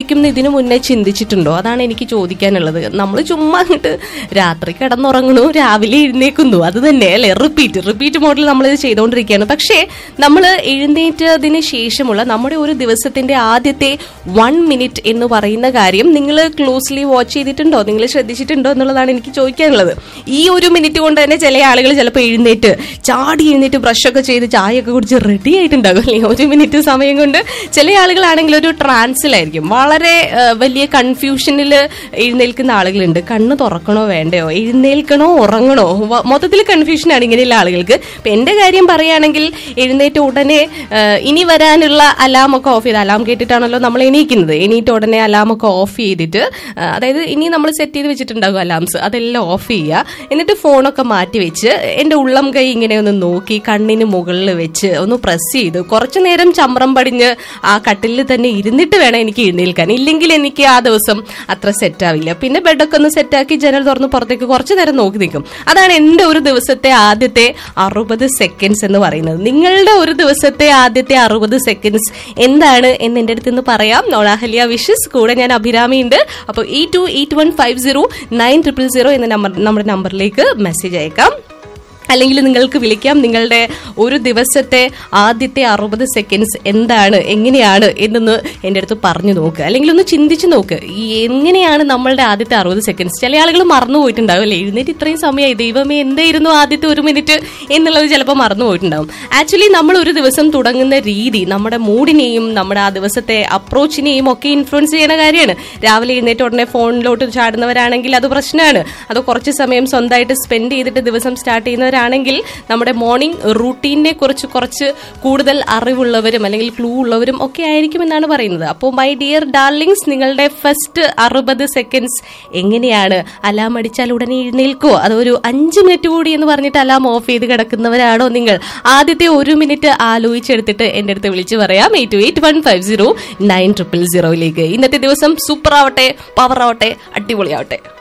എഴുന്നേൽക്കും എന്ന് ഇതിനു മുന്നേ ചിന്തിച്ചിട്ടുണ്ടോ അതാണ് എനിക്ക് ചോദിക്കാനുള്ളത് നമ്മൾ ചുമ്മാ അങ്ങോട്ട് രാത്രി കിടന്നുറങ്ങണു രാവിലെ എഴുന്നേക്കുന്നു അത് തന്നെ അല്ലെ റിപ്പീറ്റ് റിപ്പീറ്റ് മോഡിൽ നമ്മൾ ഇത് ചെയ്തുകൊണ്ടിരിക്കുകയാണ് പക്ഷേ നമ്മൾ എഴുന്നേറ്റതിന് ശേഷമുള്ള നമ്മുടെ ഒരു ദിവസത്തിന്റെ ആദ്യത്തെ വൺ മിനിറ്റ് എന്ന് പറയുന്ന കാര്യം നിങ്ങൾ ക്ലോസ്ലി വാച്ച് ചെയ്തിട്ടുണ്ടോ നിങ്ങൾ ശ്രദ്ധിച്ചിട്ടുണ്ടോ എന്നുള്ളതാണ് എനിക്ക് ചോദിക്കാനുള്ളത് ഈ ഒരു മിനിറ്റ് കൊണ്ട് തന്നെ ചില ആളുകൾ ചിലപ്പോൾ എഴുന്നേറ്റ് ചാടി എഴുന്നേറ്റ് ബ്രഷൊക്കെ ചെയ്ത് ചായയൊക്കെ കുടിച്ച് റെഡി ആയിട്ടുണ്ടാകും അല്ലേ ഒരു മിനിറ്റ് സമയം കൊണ്ട് ചില ആളുകളാണെങ്കിൽ ഒരു ട്രാൻസിലായിരിക്കും വളരെ ആ, വലിയ കൺഫ്യൂഷനിൽ എഴുന്നേൽക്കുന്ന ആളുകളുണ്ട് കണ്ണ് തുറക്കണോ വേണ്ടയോ എഴുന്നേൽക്കണോ ഉറങ്ങണോ വ- മൊത്തത്തിൽ കൺഫ്യൂഷനാണ് ഇങ്ങനെയുള്ള ആളുകൾക്ക് ഇപ്പൊ എന്റെ കാര്യം പറയുകയാണെങ്കിൽ എഴുന്നേറ്റ് ഉടനെ ആ, ഇനി വരാനുള്ള അലാം ഒക്കെ ഓഫ് ചെയ്ത് അലാം കേട്ടിട്ടാണല്ലോ നമ്മൾ എണീക്കുന്നത് എണീറ്റ് ഉടനെ അലാം ഒക്കെ ഓഫ് ചെയ്തിട്ട് ആ, അതായത് ഇനി നമ്മൾ സെറ്റ് ചെയ്ത് വെച്ചിട്ടുണ്ടാകും അലാംസ് അതെല്ലാം ഓഫ് ചെയ്യുക എന്നിട്ട് ഫോണൊക്കെ മാറ്റി വെച്ച് എന്റെ ഉള്ളം കൈ ഇങ്ങനെ ഒന്ന് നോക്കി കണ്ണിന് മുകളിൽ വെച്ച് ഒന്ന് പ്രസ് ചെയ്ത് കുറച്ചു നേരം ചമ്രം പടിഞ്ഞ് ആ കട്ടിലിൽ തന്നെ ഇരുന്നിട്ട് വേണം എനിക്ക് എഴുന്നേൽക്കാൻ ഇല്ലെങ്കിൽ എനിക്ക് ആ ദിവസം അത്ര സെറ്റ് ആവില്ല പിന്നെ ബെഡൊക്കെ ഒന്ന് സെറ്റാക്കി ജനൽ തുറന്ന് പുറത്തേക്ക് കുറച്ചു നേരം നോക്കി നിൽക്കും അതാണ് എന്റെ ഒരു ദിവസത്തെ ആദ്യത്തെ അറുപത് സെക്കൻഡ്സ് എന്ന് പറയുന്നത് നിങ്ങളുടെ ഒരു ദിവസത്തെ ആദ്യത്തെ അറുപത് സെക്കൻഡ്സ് എന്താണ് എന്ന് എന്റെ അടുത്ത് നിന്ന് പറയാം നോളാഹലിയ വിഷസ് കൂടെ ഞാൻ അഭിരാമി ഉണ്ട് അപ്പോൾ ഈ two eight one five zero nine triple zero എന്ന നമ്പർ നമ്മുടെ നമ്പറിലേക്ക് മെസ്സേജ് അയക്കാം അല്ലെങ്കിൽ നിങ്ങൾക്ക് വിളിക്കാം നിങ്ങളുടെ ഒരു ദിവസത്തെ ആദ്യത്തെ അറുപത് സെക്കൻഡ്സ് എന്താണ് എങ്ങനെയാണ് എന്നൊന്ന് എൻ്റെ അടുത്ത് പറഞ്ഞു നോക്ക് അല്ലെങ്കിൽ ഒന്ന് ചിന്തിച്ച് നോക്ക് ഈ എങ്ങനെയാണ് നമ്മളുടെ ആദ്യത്തെ അറുപത് സെക്കൻഡ്സ് ചില ആളുകൾ മറന്നു പോയിട്ടുണ്ടാവും അല്ലേ എഴുന്നേറ്റ് ഇത്രയും സമയമായി ദൈവമേ എന്തായിരുന്നു ആദ്യത്തെ ഒരു മിനിറ്റ് എന്നുള്ളത് ചിലപ്പോൾ മറന്നു പോയിട്ടുണ്ടാവും ആക്ച്വലി നമ്മൾ ഒരു ദിവസം തുടങ്ങുന്ന രീതി നമ്മുടെ മൂഡിനെയും നമ്മുടെ ആ ദിവസത്തെ അപ്രോച്ചിനെയും ഒക്കെ ഇൻഫ്ലുവൻസ് ചെയ്യുന്ന കാര്യമാണ് രാവിലെ എഴുന്നേറ്റ് ഉടനെ ഫോണിലോട്ട് ചാടുന്നവരാണെങ്കിൽ അത് പ്രശ്നമാണ് അത് കുറച്ച് സമയം സ്വന്തമായിട്ട് സ്പെൻഡ് ചെയ്തിട്ട് ദിവസം സ്റ്റാർട്ട് ചെയ്യുന്നവരാണെങ്കിൽ നമ്മുടെ മോർണിംഗ് റൂട്ടീനെ കുറിച്ച് കുറച്ച് കൂടുതൽ അറിവുള്ളവരും അല്ലെങ്കിൽ ക്ലൂ ഉള്ളവരും ഒക്കെ ആയിരിക്കും എന്നാണ് പറയുന്നത് അപ്പോൾ മൈ ഡിയർ ഡാർലിങ്സ് നിങ്ങളുടെ ഫസ്റ്റ് അറുപത് സെക്കൻഡ്സ് എങ്ങനെയാണ് അലാം അടിച്ചാൽ ഉടനെ എഴുന്നേൽക്കോ അതൊരു അഞ്ച് മിനിറ്റ് കൂടി എന്ന് പറഞ്ഞിട്ട് അലാം ഓഫ് ചെയ്ത് കിടക്കുന്നവരാണോ നിങ്ങൾ ആദ്യത്തെ ഒരു മിനിറ്റ് ആലോചിച്ചെടുത്തിട്ട് എൻ്റെ അടുത്ത് വിളിച്ച് പറയാം eight two eight one five zero nine triple സീറോയിലേക്ക് ഇന്നത്തെ ദിവസം സൂപ്പർ ആവട്ടെ പവർ ആവട്ടെ അടിപൊളിയാവട്ടെ